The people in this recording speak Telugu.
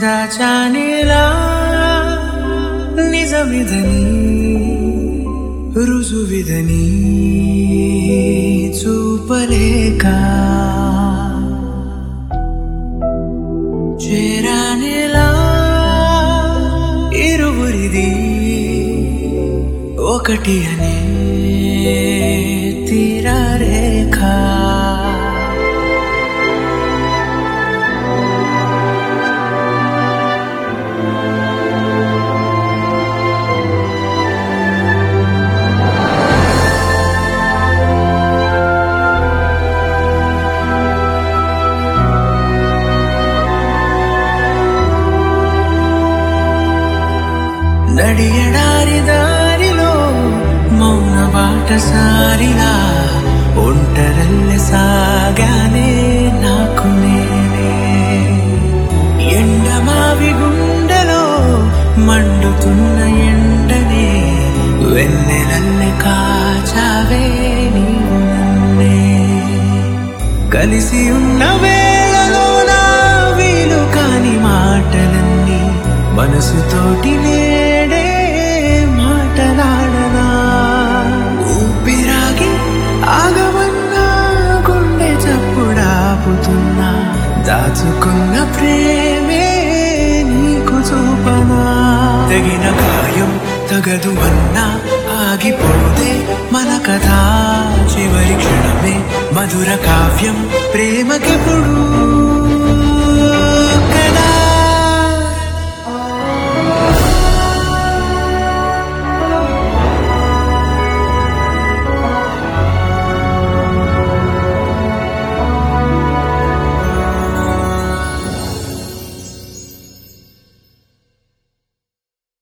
దాచానేలా నిజమిదని రుజువిదని చూపలేక చేరానేలా ఇరువురిది ఒకటి అనే తీరారేఖ నడియడారి దారిలో మౌన బాటసారిలా ఒంటరల్లె సాగానే నాకు నేనే ఎండమావి గుండెలో మండుతున్న ఎండనే వెన్నెలల్లె కాచావే నీవు నన్నే కలిసి ఉన్న వేళలో నా వీలు కాని మాటలన్నీ మనసుతోటి నేడే మాటలాడనా ఊపిరాగి ఆగమన్నా గుండె చప్పుడాపుతున్నా దాచుకున్న ప్రేమే నీకు చూపనా తగిన గాయం తగదు అన్నా ఆగిపోతే మన కథ చివరి క్షణమే మధుర కావ్యం ప్రేమకి